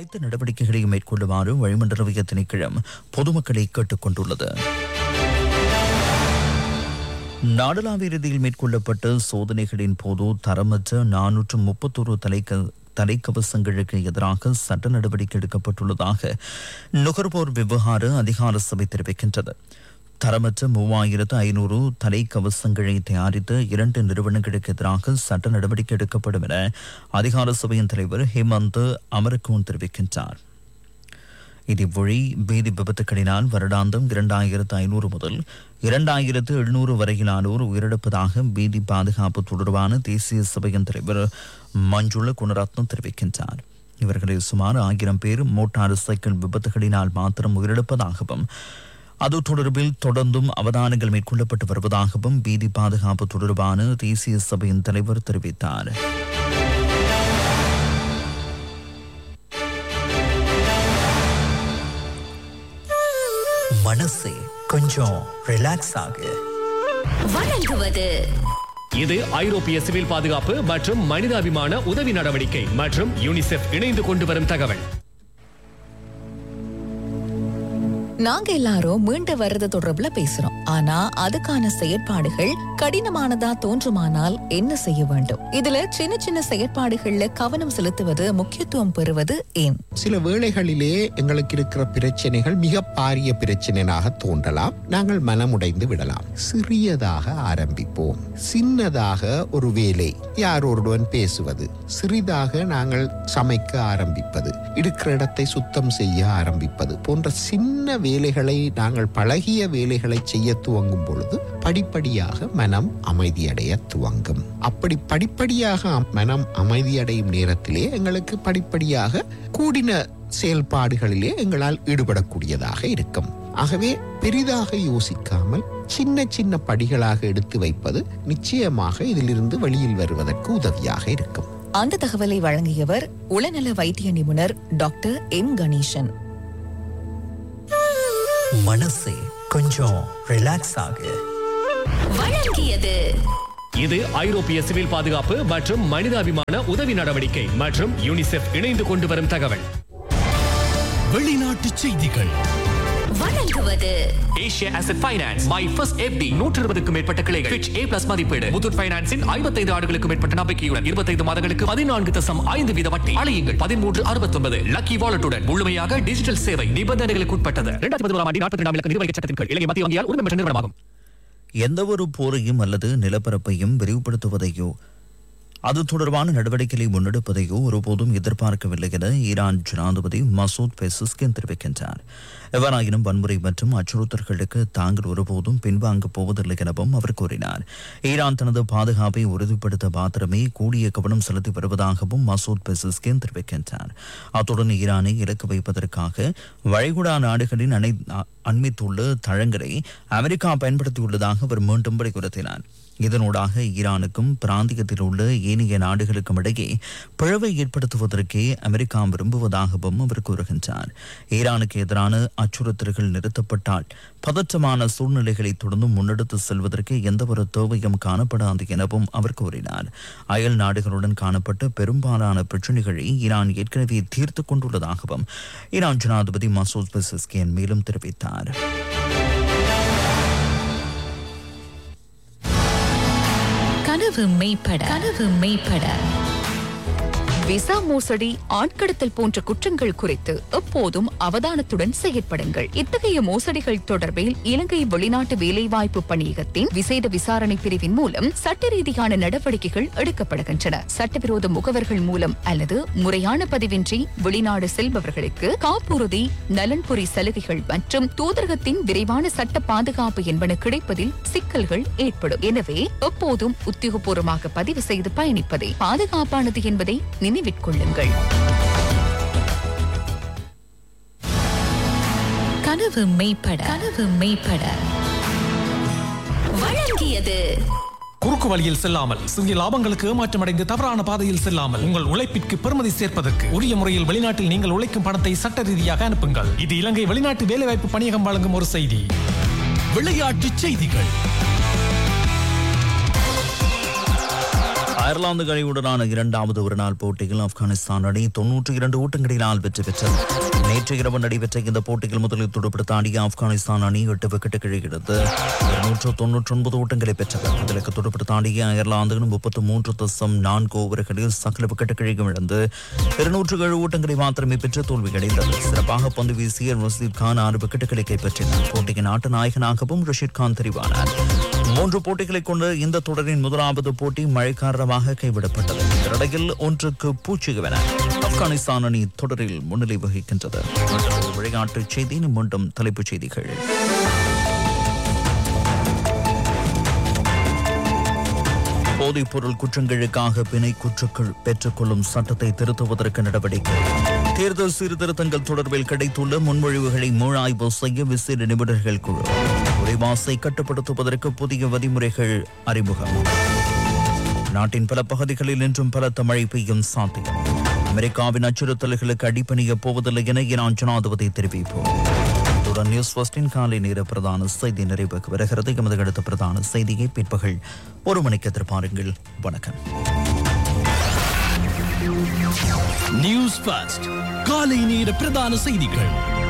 அனைத்து நடவடிக்கைகளையும் மேற்கொள்ளுமாறு வளிமண்டலவிய திணைக்களம் பொதுமக்களை கேட்டுக் கொண்டுள்ளது நாடளாவிய ரீதியில் மேற்கொள்ளப்பட்ட சோதனைகளின் போது தரமற்ற நானூற்று முப்பத்தொரு தலைக்க தலைக்கவசங்களுக்கு எதிராக சட்ட நடவடிக்கை எடுக்கப்பட்டுள்ளதாக நுகர்வோர் விவகார அதிகார சபை தெரிவிக்கின்றது தரமற்ற மூவாயிரத்து ஐநூறு தலைக்கவசங்களை தயாரித்த இரண்டு நிறுவனங்களுக்கு எதிராக சட்ட நடவடிக்கை எடுக்கப்படும் என அதிகார சபையின் தலைவர் ஹேமந்த் அமரகோன் தெரிவிக்கின்றார் இதேவழி பீதி விபத்துக்களினால் வருடாந்தம் இரண்டாயிரத்து ஐநூறு முதல் இரண்டாயிரத்து எழுநூறு வரையிலானோர் உயிரிழப்பதாக பீதி பாதுகாப்பு தொடர்பான தேசிய சபையின் தலைவர் மஞ்சுள குணரத்னம் தெரிவிக்கின்றார் இவர்களில் சுமார் ஆயிரம் பேர் மோட்டார் சைக்கிள் விபத்துகளினால் மாத்திரம் உயிரிழப்பதாகவும் அது தொடர்பில் தொடர்ந்தும் அவதானங்கள் மேற்கொள்ளப்பட்டு வருவதாகவும் பீதி பாதுகாப்பு தொடர்பான தேசிய சபையின் தலைவர் தெரிவித்தார் மனசே கொஞ்சம் ரிலாக்ஸ் ஆகு வழங்குவது இது ஐரோப்பிய சிவில் பாதுகாப்பு மற்றும் மனிதாபிமான உதவி நடவடிக்கை மற்றும் யூனிசெஃப் இணைந்து கொண்டு வரும் தகவல் நாங்க எல்லாரும் மீண்டு வர்றது தொடர்புல பேசுறோம் ஆனா அதுக்கான செயற்பாடுகள் கடினமானதா தோன்றுமானால் என்ன செய்ய வேண்டும் இதுல சின்ன சின்ன செயற்பாடுகள்ல கவனம் செலுத்துவது முக்கியத்துவம் பெறுவது ஏன் சில வேளைகளிலே எங்களுக்கு இருக்கிற பிரச்சனைகள் மிக பாரிய பிரச்சனையாக தோன்றலாம் நாங்கள் மனமுடைந்து விடலாம் சிறியதாக ஆரம்பிப்போம் சின்னதாக ஒரு வேலை யார் ஒருவன் பேசுவது சிறிதாக நாங்கள் சமைக்க ஆரம்பிப்பது இருக்கிற இடத்தை சுத்தம் செய்ய ஆரம்பிப்பது போன்ற சின்ன வேலைகளை நாங்கள் பழகிய வேலைகளை செய்ய துவங்கும் பொழுது படிப்படியாக மனம் அமைதியடைய துவங்கும் அப்படி படிப்படியாக மனம் அமைதியடையும் நேரத்திலே எங்களுக்கு படிப்படியாக கூடின செயல்பாடுகளிலே எங்களால் ஈடுபடக்கூடியதாக இருக்கும் ஆகவே பெரிதாக யோசிக்காமல் சின்ன சின்ன படிகளாக எடுத்து வைப்பது நிச்சயமாக இதிலிருந்து வெளியில் வருவதற்கு உதவியாக இருக்கும் அந்த தகவலை வழங்கியவர் உளநல வைத்திய நிபுணர் டாக்டர் எம் கணேசன் மனசே கொஞ்சம் ரிலாக்ஸ் ஆகு வழங்கியது இது ஐரோப்பிய சிவில் பாதுகாப்பு மற்றும் மனிதாபிமான உதவி நடவடிக்கை மற்றும் யூனிசெஃப் இணைந்து கொண்டு வரும் தகவல் வெளிநாட்டு செய்திகள் வழங்குவது Asia asset finance my first FD நூற்று இருபதுக்கும் மேற்பட்ட கிளைகள் Fitch A பிளஸ் மதிப்பீடு முத்தூட் ஃபைனான்ஸின் ஐம்பத்தைந்து ஆண்டுகளுக்கு மேற்பட்ட நம்பிக்கையுடன் இருபத்தைந்து மாதங்களுக்கு பதினான்கு தசம் ஐந்து வீத வட்டி அழையுங்கள் பதிமூன்று அறுபத்தொன்பது லக்கி வாலெட்டுடன் முழுமையாக டிஜிட்டல் சேவை நிபந்தனைகளுக்கு உட்பட்டது இரண்டாயிரத்தி பதினோராம் ஆண்டு நாற்பத்தி ரெண்டாம் இலக்க நிர்வகிக்க சட்டத்தின் கீழ் இலங்கை மத்திய வங்கியால் உரிமை பெற்ற நிறுவனமாகும் எந்தவொரு போரையும் அல்லது நிலப்பரப்பையும் விரிவுபடுத்துவதையோ அது தொடர்பான நடவடிக்கைகளை முன்னெடுப்பதையோ ஒருபோதும் எதிர்பார்க்கவில்லை என ஈரான் ஜனாதிபதி மசூத் பெசிஸ்கின் தெரிவிக்கின்றார் எவ்வாறாயினும் வன்முறை மற்றும் அச்சுறுத்தல்களுக்கு தாங்கள் ஒருபோதும் பின்வாங்கப் போவதில்லை எனவும் அவர் கூறினார் ஈரான் தனது பாதுகாப்பை உறுதிப்படுத்த மாத்திரமே கூடிய கவனம் செலுத்தி வருவதாகவும் மசூத் பெசிஸ்கின் தெரிவிக்கின்றார் அத்துடன் ஈரானை இலக்கு வைப்பதற்காக வளைகுடா நாடுகளின் அனை அண்மித்துள்ள தளங்களை அமெரிக்கா பயன்படுத்தியுள்ளதாக அவர் மீண்டும் வலியுறுத்தினார் இதனூடாக ஈரானுக்கும் பிராந்தியத்தில் உள்ள ஏனைய நாடுகளுக்கும் இடையே பிளவை ஏற்படுத்துவதற்கே அமெரிக்கா விரும்புவதாகவும் அவர் கூறுகின்றார் ஈரானுக்கு எதிரான அச்சுறுத்தல்கள் நிறுத்தப்பட்டால் பதற்றமான சூழ்நிலைகளை தொடர்ந்து முன்னெடுத்து செல்வதற்கு எந்தவொரு தேவையும் காணப்படாது எனவும் அவர் கூறினார் அயல் நாடுகளுடன் காணப்பட்ட பெரும்பாலான பிரச்சினைகளை ஈரான் ஏற்கனவே தீர்த்து கொண்டுள்ளதாகவும் ஈரான் ஜனாதிபதி மசூத் பெசிஸ்கியன் மேலும் தெரிவித்தார் கனவு மெய்ப்பட கனவு மெய்ப்பட விசா மோசடி ஆட்கடத்தல் போன்ற குற்றங்கள் குறித்து எப்போதும் அவதானத்துடன் செயற்படுங்கள் இத்தகைய மோசடிகள் தொடர்பில் இலங்கை வெளிநாட்டு வேலைவாய்ப்பு பணியகத்தின் விசேட விசாரணை பிரிவின் மூலம் சட்ட ரீதியான நடவடிக்கைகள் எடுக்கப்படுகின்றன சட்டவிரோத முகவர்கள் மூலம் அல்லது முறையான பதிவின்றி வெளிநாடு செல்பவர்களுக்கு காப்புறுதி நலன்புரி சலுகைகள் மற்றும் தூதரகத்தின் விரைவான சட்ட பாதுகாப்பு என்பன கிடைப்பதில் சிக்கல்கள் ஏற்படும் எனவே எப்போதும் உத்தியோகபூர்வமாக பதிவு செய்து பயணிப்பதே பாதுகாப்பானது என்பதை நினைவிற் கொள்ளுங்கள் கனவு மெய்ப்பட கனவு மெய்ப்பட வழங்கியது குறுக்கு வழியில் செல்லாமல் சிறிய லாபங்களுக்கு ஏமாற்றமடைந்து தவறான பாதையில் செல்லாமல் உங்கள் உழைப்பிற்கு பெருமதி சேர்ப்பதற்கு உரிய முறையில் வெளிநாட்டில் நீங்கள் உழைக்கும் பணத்தை சட்ட ரீதியாக அனுப்புங்கள் இது இலங்கை வெளிநாட்டு வேலைவாய்ப்பு பணியகம் வழங்கும் ஒரு செய்தி விளையாட்டு செய்திகள் அயர்லாந்து அணியுடனான இரண்டாவது ஒருநாள் போட்டியில் ஆப்கானிஸ்தான் அணி தொன்னூற்றி இரண்டு ஓட்டங்களினால் வெற்றி பெற்றது நேற்று இரவு நடைபெற்ற இந்த போட்டியில் முதலில் துடுப்படுத்த ஆடிய ஆப்கானிஸ்தான் அணி எட்டு விக்கெட்டுகள் எடுத்து இருநூற்று தொன்னூற்றி ஒன்பது ஓட்டங்களை பெற்றது இதற்கு துடுப்படுத்த ஆடிய அயர்லாந்து அணி முப்பத்து மூன்று தசம் நான்கு ஓவர்களில் சகல விக்கெட்டுகளையும் இழந்து இருநூற்று ஏழு ஓட்டங்களை மாத்திரமே பெற்று தோல்வியடைந்தது சிறப்பாக பந்து வீசிய ரஷீத் கான் ஆறு விக்கெட்டுகளை கைப்பற்றினார் போட்டியின் ஆட்ட நாயகனாகவும் ரஷீத் கான் தெரிவானார் மூன்று போட்டிகளை கொண்ட இந்த தொடரின் முதலாவது போட்டி மழை காரணமாக கைவிடப்பட்டது இதனிடையில் ஒன்றுக்கு பூச்சிகவென ஆப்கானிஸ்தான் அணி தொடரில் முன்னிலை வகிக்கின்றது மற்றொரு விளையாட்டுச் செய்தி மீண்டும் தலைப்புச் செய்திகள் போதைப் பொருள் குற்றங்களுக்காக பிணை குற்றங்கள் பெற்றுக்கொள்ளும் சட்டத்தை திருத்துவதற்கு நடவடிக்கை தேர்தல் சீர்திருத்தங்கள் தொடர்பில் கிடைத்துள்ள முன்மொழிவுகளை மூழாய்வு செய்ய விசேட நிபுணர்கள் குழு உரைவாசை கட்டுப்படுத்துவதற்கு புதிய விதிமுறைகள் அறிமுகம் நாட்டின் பல பகுதிகளில் இன்றும் பலத்த மழை பெய்யும் சாத்தியம் அமெரிக்காவின் அச்சுறுத்தல்களுக்கு அடிப்பணிய போவதில்லை என ஈரான் ஜனாதிபதி தெரிவிப்பு இத்துடன் நியூஸ் ஃபர்ஸ்டின் காலை நேர பிரதான செய்தி நிறைவுக்கு வருகிறது எமது அடுத்த பிரதான செய்தியை பிற்பகல் ஒரு மணிக்கு எதிர்பாருங்கள் வணக்கம் நியூஸ் ஃபர்ஸ்ட் காலை நேர பிரதான செய்திகள்